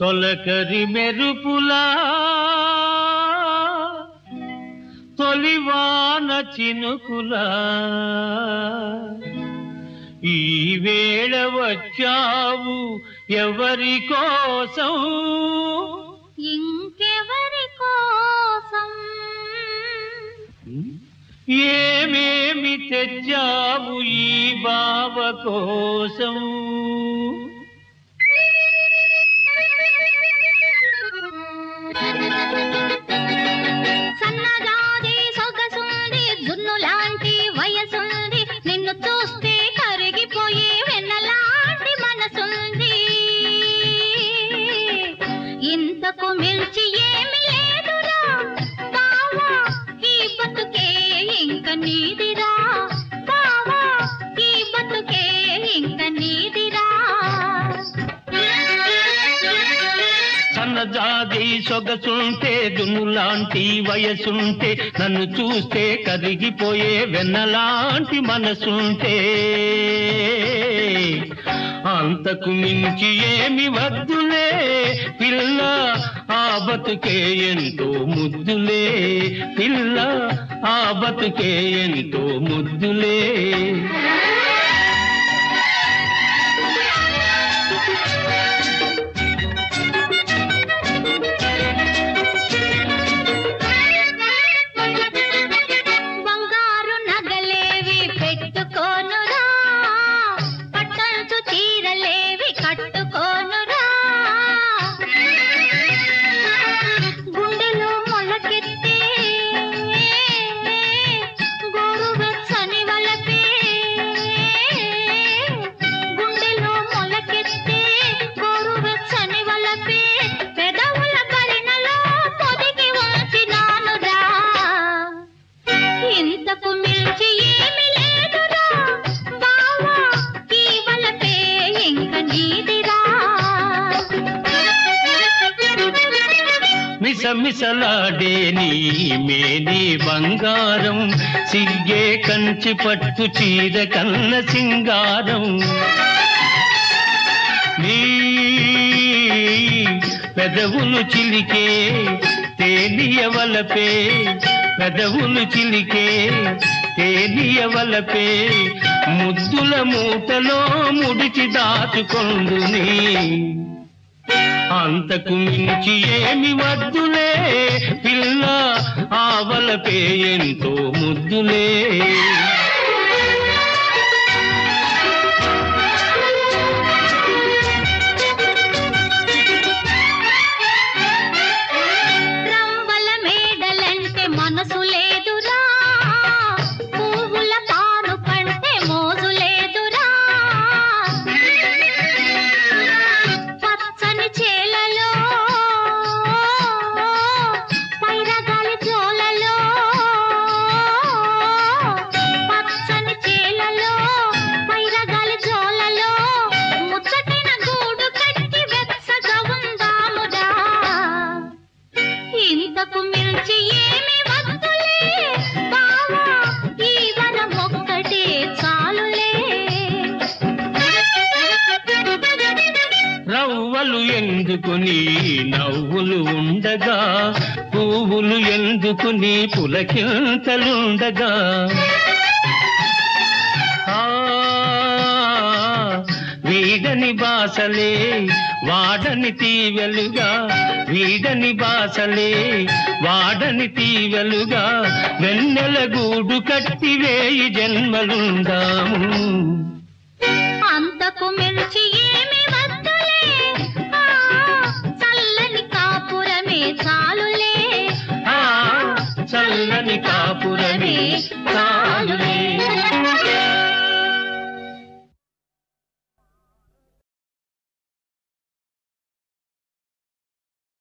తొలకరి మెరుపులా తొలివాన చినుకులా ఈ వేళ వచ్చావు ఎవరి కోసం ఇంకెవరి కోసం ఏమేమి తెచ్చావు ఈ బావ కోసం సన్నజాజి సొగసుంది జున్ను లాంటి వయసుంది నిన్ను చూస్తే కరిగిపోయి వెన్నలాంటి మనసుంది ఇంతకు మించి ఏమి లేదురా బావా ఈ బతుకే ఇంక నీదిరా బావా ఈ బతుకే ఇంక నీదిరా సన్నజాది సొగసుంటే దున్నులాంటి వయసుంటే నన్ను చూస్తే కరిగిపోయే వెన్నలాంటి మనసుంటే అంతకు మించి ఏమి వద్దులే పిల్ల ఆ బతుకే ఎంతో ముద్దులే పిల్ల ఆ బతుకే ఎంతో ముద్దులే బంగారు నగలేవి పెట్టుకోనురా పట్టంచు చీరలేవి కట్టుకోనురా గుండెలో మొలకెత్తే గోరువెచ్చని వలపే గుండెలో మొలకెత్తే గోరువెచ్చని వలపే పెదవుల కరిణలో పొదిగి ఉంచినానురా ఇంతకు మించి ఏమి లేదురా బావా ఈ వలపే ఇంక నీదిరా మిసమిసలాడే నీ మేని బంగారం సిగ్గే కంచి పట్టు చీర కన్న సింగారం నీ పెదవులు చిలికే తేలియవలపే పెదవులు చిలికే తేలియవలపే ముద్దుల మూటలో ముడిచి దాచుకొందుని అంతకు మించి ఏమి వద్దులే పిల్ల ఆవలపే ఎంతో ముద్దులే రంవల మేడలంటే మనసు లేదురా పువ్వుల పాను కంటే మోజు లేదురా పచ్చని చేలలో పైరగాలి జోలలో పచ్చని చేలలో పైరగాలి జోలలో ముచ్చటిన గూడు కట్టి వెచ్చగా ఉందామురా ఇంతకు మించి ఏమి వద్దులే బావా ఈ వరం ఒక్కటే చాలులే రవ్వలు ఎందుకుని నవ్వులు ఉండగా పువ్వులు ఎందుకుని పులకింతలుండగా ఆ, వీడని బాసలే వాడని తీవెలుగా వీడని బాసలే వాడని తీవెలుగా వెన్నెల గూడు కట్టి వేయి జన్మలుందాము అంతకు మించి ఏమి వద్దులే ఆ, చల్లని కాపురమే చాలులే ఆ చల్లని కాపురమే చాలులే